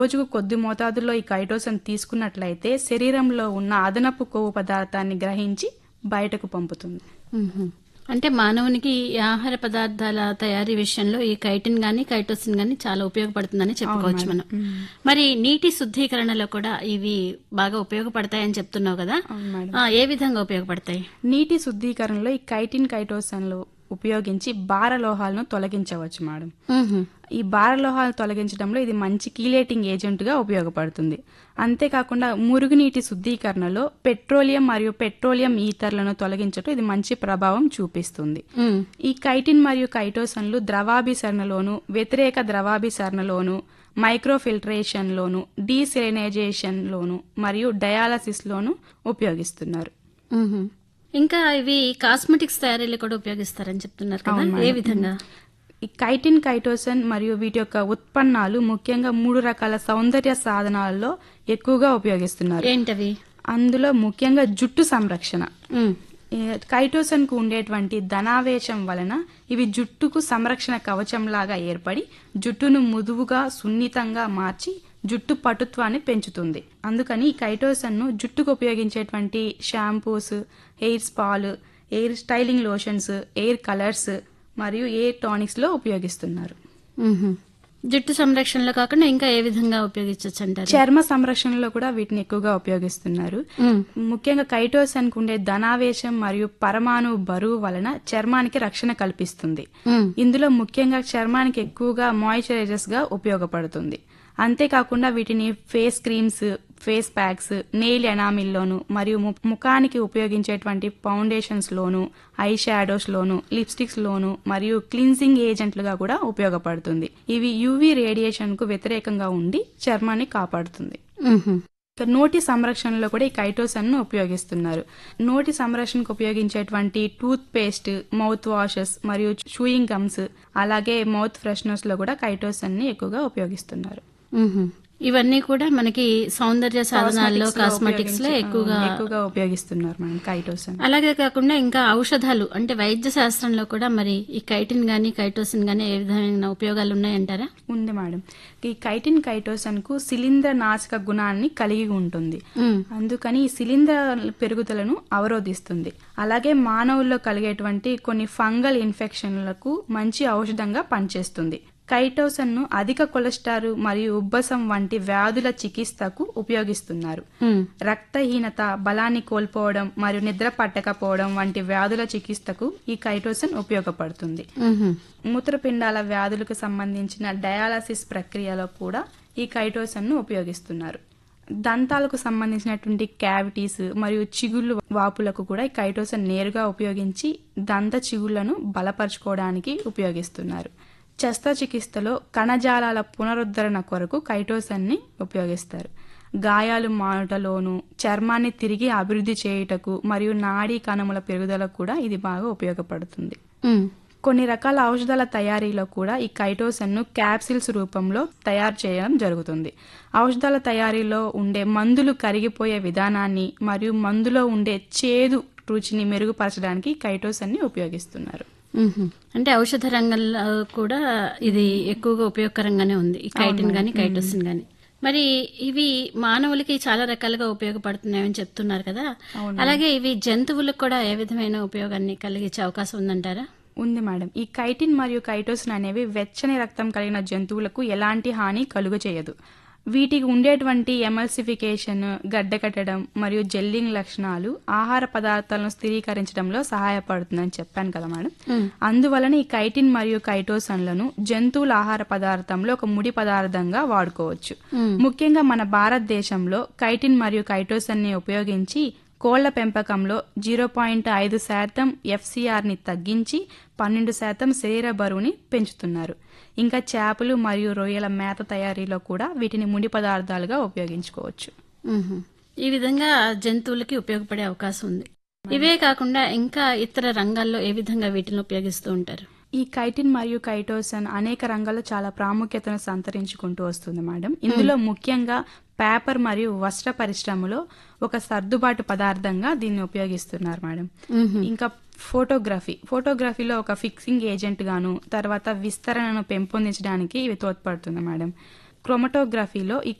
రోజుకు కొద్ది మోతాదులో ఈ కైటోసన్ తీసుకున్నట్లయితే శరీరంలో ఉన్న అదనపు కొవ్వు పదార్థాన్ని గ్రహించి బయటకు పంపుతుంది మ్మ్. అంటే మానవునికి ఈ ఆహార పదార్థాల తయారీ విషయంలో ఈ కైటిన్ గాని కైటోసిన్ గాని చాలా ఉపయోగపడుతుందని చెప్పుకోవచ్చు మనం మరి నీటి శుద్ధీకరణలో కూడా ఇవి బాగా ఉపయోగపడతాయని చెప్తున్నావు కదా అవును మేడం ఆ, ఏ విధంగా ఉపయోగపడతాయి నీటి శుద్ధీకరణలో ఈ కైటిన్ కైటోసన్లు ఉపయోగించి భార లోహాలను తొలగించవచ్చు మేడం మ్మ్. ఈ భార లోహాలను తొలగించడంలో ఇది మంచి కీలేటింగ్ ఏజెంట్ గా ఉపయోగపడుతుంది అంతేకాకుండా మురుగునీటి శుద్ధీకరణలో పెట్రోలియం మరియు పెట్రోలియం ఈథర్లను తొలగించడం ఇది మంచి ప్రభావం చూపిస్తుంది మ్మ్. ఈ కైటిన్ మరియు కైటోసన్లు ద్రవాభిసరణలోను వ్యతిరేక ద్రవాభిసరణలోను మైక్రోఫిల్ట్రేషన్లోను డీసెలినైజేషన్లోను మరియు డయాలసిస్లోను ఉపయోగిస్తున్నారు మ్మ్. ఇంకా ఇవి కాస్మెటిక్స్ తయారీలో కూడా ఉపయోగిస్తారని చెప్తున్నారు కదా ఏ విధంగా ఈ కైటిన్ కైటోసన్ మరియు వీటి యొక్క ఉత్పన్నాలు ముఖ్యంగా మూడు రకాల సౌందర్య సాధనాలలో ఎక్కువగా ఉపయోగిస్తున్నారు ఏంటవి అందులో ముఖ్యంగా జుట్టు సంరక్షణ మ్మ్. ఈ కైటోసన్ కు ఉండేటువంటి ధనావేశం వలన ఇవి జుట్టుకు సంరక్షణ కవచంలాగా ఏర్పడి జుట్టును ముదువుగా సున్నితంగా మార్చి జుట్టు పటుత్వాన్ని పెంచుతుంది అందుకని ఈ కైటోసన్ ను జుట్టుకు ఉపయోగించేటువంటి షాంపూస్ హెయిర్ స్పాలు hair styling lotions hair colours మరియు ఎయిర్ టానిక్స్ లో ఉపయోగిస్తున్నారు మ్మ్. జుట్టు సంరక్షణలో కాకుండా ఇంకా ఏ విధంగా ఉపయోగించవచ్చు అంటారు చర్మ సంరక్షణలో కూడా వీటిని ఎక్కువగా ఉపయోగిస్తున్నారు మ్మ్. ముఖ్యంగా కైటోసన్ కు ఉండే ధనావేశం మరియు పరమాణు బరువు వలన చర్మానికి రక్షణ కల్పిస్తుంది మ్మ్. ఇందులో ముఖ్యంగా చర్మానికి ఎక్కువగా మాయిశ్చరైజర్స్ గా ఉపయోగపడుతుంది అంతేకాకుండా వీటిని face creams face packs nail ఎనామిల్లోను మరియు ము- ముఖానికి ఉపయోగించేటువంటి ఫౌండేషన్స్ లోను ఐ షాడోస్ లోను లిప్స్టిక్స్ లోను మరియు క్లిన్జింగ్ ఏజెంట్లుగా కూడా ఉపయోగపడుతుంది ఇవి యువి రేడియేషన్ కు వ్యతిరేకంగా ఉండి చర్మాన్ని కాపాడుతుంది మ్మ్. ఇక నోటి సంరక్షణలో కూడా ఈ కైటోసన్ ను ఉపయోగిస్తున్నారు నోటి సంరక్షణకు ఉపయోగించేటువంటి టూత్ పేస్ట్ మౌత్ వాషెస్ మరియు షూయింగ్ గమ్స్ అలాగే మౌత్ ఫ్రెషనర్స్ లో కూడా కైటోసన్ ని ఎక్కువగా ఉపయోగిస్తున్నారు మ్మ్. ఇవన్నీ కూడా మనకి సౌందర్య సాధనాల్లో కాస్మెటిక్స్ లో ఉపయోగించి- ఎక్కువగా ఎక్కువగా ఉపయోగిస్తున్నారు మనం కైటోసన్ అలాగే కాకుండా ఇంకా ఔషధాలు అంటే వైద్య శాస్త్రంలో కూడా మరి ఈ కైటిన్ గాని కైటోసిన్ గాని ఏ విధమైన ఉపయోగాలు ఉన్నాయంటారా ఉంది మేడం ఈ కైటిన్ కైటోసన్ కు శిలీంద్ర నాశక గుణాన్ని కలిగి ఉంటుంది మ్మ్. అందుకని ఈ శిలీంధ్ర పెరుగుదలను అవరోధిస్తుంది అలాగే మానవుల్లో కలిగేటువంటి కొన్ని ఫంగల్ ఇన్ఫెక్షన్లకు మంచి ఔషధంగా పనిచేస్తుంది కైటోసన్ ను అధిక కొలెస్ట్రాల్ మరియు ఉబ్బసం వంటి వ్యాధుల చికిత్సకు ఉపయోగిస్తున్నారు మ్మ్. రక్తహీనత బలాన్ని కోల్పోవడం మరియు నిద్ర పట్టకపోవడం వంటి వ్యాధుల చికిత్సకు ఈ కైటోసన్ ఉపయోగపడుతుంది మ్మ్. మూత్రపిండాల వ్యాధులకు సంబంధించిన డయాలసిస్ ప్రక్రియలో కూడా ఈ కైటోసన్ ను ఉపయోగిస్తున్నారు దంతాలకు సంబంధించినటువంటి క్యావిటీస్ మరియు చిగుళ్ళు వాపులకు కూడా ఈ కైటోసన్ నేరుగా ఉపయోగించి దంత చిగుళ్లను బలపరుచుకోవడానికి ఉపయోగిస్తున్నారు శస్త్రచికిత్సలో కణజాలాల పునరుద్ధరణ కొరకు కైటోసన్ ని ఉపయోగిస్తారు గాయాలు మానుటలోను చర్మాన్ని తిరిగి అభివృద్ధి చేయుటకు మరియు నాడీ కణముల పెరుగుదలకు కూడా ఇది బాగా ఉపయోగపడుతుంది మ్మ్. కొన్ని రకాల ఔషధాల తయారీలో కూడా ఈ కైటోసన్ ను క్యాప్సిల్స్ రూపంలో తయారు చేయడం జరుగుతుంది ఔషధాల తయారీలో ఉండే మందులు కరిగిపోయే విధానాన్ని మరియు మందులో ఉండే చేదు రుచిని మెరుగుపరచడానికి కైటోసన్ ని ఉపయోగిస్తున్నారు మ్మ్. అంటే ఔషధ రంగంలో కూడా ఇది ఎక్కువగా ఉపయోగకరంగానే ఉంది ఈ కైటిన్ గాని కైటోసిన్ గాని మరి ఇవి మానవులకి చాలా రకాలుగా ఉపయోగపడుతున్నాయని చెప్తున్నారు కదా అలాగే ఇవి జంతువులకు కూడా ఏ విధమైన ఉపయోగాన్ని కలిగించే అవకాశం ఉందంటారా ఉంది మేడం ఈ కైటిన్ మరియు కైటోసిన్ అనేవి వెచ్చని రక్తం కలిగిన జంతువులకు ఎలాంటి హాని కలుగ చేయదు వీటికి ఉండేటువంటి ఎమల్సిఫికేషన్ గడ్డకట్టడం మరియు జెల్లింగ్ లక్షణాలు ఆహార పదార్థాలను స్థిరీకరించడంలో సహాయపడుతుందని చెప్పాను కదా మేడం అందువలన ఈ కైటిన్ మరియు కైటోసన్లను జంతువుల ఆహార పదార్థంలో ఒక ముడి పదార్థంగా వాడుకోవచ్చు ముఖ్యంగా మన భారతదేశంలో కైటిన్ మరియు కైటోసన్ ని ఉపయోగించి కోళ్ల పెంపకంలో జీరో పాయింట్ ఐదు శాతం ఎఫ్సిఆర్ ని తగ్గించి పన్నెండు శాతం శరీర బరువుని పెంచుతున్నారు ఇంకా చేపలు మరియు రొయ్యల మేత తయారీలో కూడా వీటిని ముడి పదార్థాలుగా ఉపయోగించుకోవచ్చు మ్మ్. ఈ విధంగా జంతువులకి ఉపయోగపడే అవకాశం ఉంది ఇవే కాకుండా ఇంకా ఇతర రంగాల్లో ఏ విధంగా వీటిని ఉపయోగిస్తూ ఉంటారు ఈ కైటిన్ మరియు కైటోసన్ అనేక రంగాల్లో చాలా ప్రాముఖ్యతను సంతరించుకుంటూ వస్తుంది మేడం ఇందులో ముఖ్యంగా పేపర్ మరియు వస్త్ర పరిశ్రమలో ఒక సర్దుబాటు పదార్థంగా దీన్ని ఉపయోగిస్తున్నారు మేడం ఇంకా ఫోటోగ్రఫీ ఫోటోగ్రఫీలో ఒక ఫిక్సింగ్ ఏజెంట్ గాను తర్వాత విస్తరణను పెంపొందించడానికి ఇవి తోడ్పడుతుంది మేడం క్రోమటోగ్రఫీలో ఈ